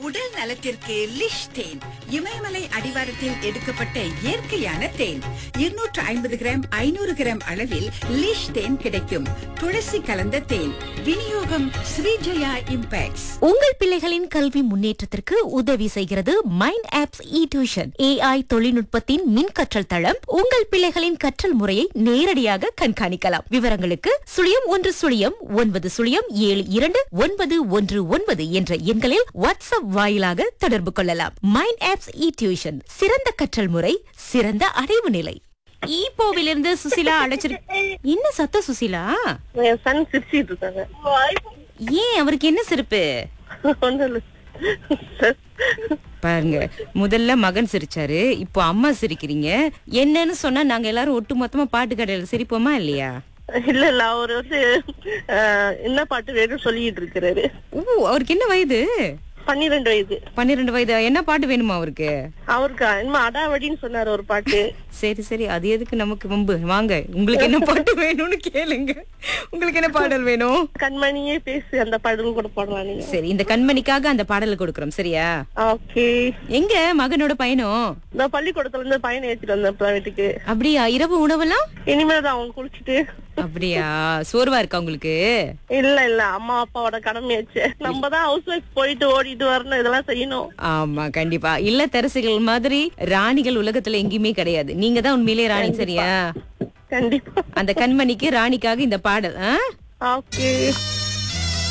உடல் நலத்திற்கு லிஷ் தேன் இமயமலை அடிவாரத்தில் எடுக்கப்பட்ட இயற்கையான தேன் இருநூற்று ஐம்பது கிராம் ஐநூறு கிராம் அளவில் லிஷ் தேன் கிடைக்கும் துளசி கலந்த தேன் விநியோகம் ஸ்ரீஜயா இம்பேக்ட்ஸ் உங்கள் பிள்ளைகளின் கல்வி முன்னேற்றத்திற்கு உதவி செய்கிறது mind apps e tuition AI தொழில்நுட்பத்தின் மின் கற்றல் தளம் உங்கள் பிள்ளைகளின் கற்றல் முறையை நேரடியாக கண்காணிக்கலாம் விவரங்களுக்கு சுழியம் ஒன்று சுழியம் ஒன்பது சுழியம் ஏழு இரண்டு ஒன்பது ஒன்று ஒன்பது என்ற எண்களில் வாட்ஸ்அப் வாயிலாக தொடர்பு கொள்ளலாம் மைண்ட் ஆப்ஸ் இ டியூஷன் சிறந்த கற்றல் முறை சிறந்த அடைவு நிலை ஈப்போவிலிருந்து சுசிலா அழைச்சிரு என்ன சத்த சுசிலா என் சன் சிரிச்சிட்டு இருக்காங்க ஏன் அவருக்கு என்ன சிரிப்பு ஒண்ணும் இல்ல சார். பாருங்க முதல்ல மகன் சிரிச்சாரு இப்போ அம்மா சிரிக்கிறீங்க என்னன்னு சொன்னா நாங்க எல்லாரும் ஒட்டு மொத்தமா பாட்டு கடையில சிரிப்போமா இல்லையா இல்ல இல்ல அவரு வந்து அஹ், என்ன பாட்டு வேணும் சொல்லிட்டு இருக்கிறாரு ஓ அவருக்கு என்ன வயது பன்னிரெண்டு வயது பன்னிரெண்டு வயது என்ன பாட்டு வேணுமா அவருக்கு அவருக்கு என்னமோ அடாவடின்னு சொன்னாரு ஒரு பாட்டு சரி சரி அது எதுக்கு நமக்கு வம்பு வாங்க உங்களுக்கு என்ன பாட்டு வேணும்னு கேளுங்க உங்களுக்கு என்ன பாடல் வேணும் கண்மணியே பேசு அந்த பாடலும் கூட போடலாம் நீங்க சரி இந்த கண்மணிக்காக அந்த பாடலை கொடுக்கறோம் சரியா ஓகே எங்க மகனோட பயணம் இந்த பள்ளிக்கூடத்துல இருந்து பையனை ஏத்திட்டு வந்தேன் இப்ப வீட்டுக்கு அப்படியா இரவு உணவெல்லாம் இனிமேல் தான் அவங்க குளிச்சுட்டு அப்படியா சோர்வா இருக்கா உங்களுக்கு இல்ல இல்ல அம்மா அப்பாவோட கடமையாச்சு நம்ம தான் ஹவுஸ் ஒய்ஃப் போயிட்டு ஓடிட்டு வரணும் இதெல்லாம் செய்யணும் ஆமா கண்டிப்பா இல்லத்தரசிகள் மாதிரி ராணிகள் உலகத்துல எங்கேயுமே கிடையாது நீங்க தான் உண்மையிலேயே ராணி சரியா கண்டிப்பா அந்த கண்மணிக்கு ராணிக்காக இந்த பாடல் ஆ? ஓகே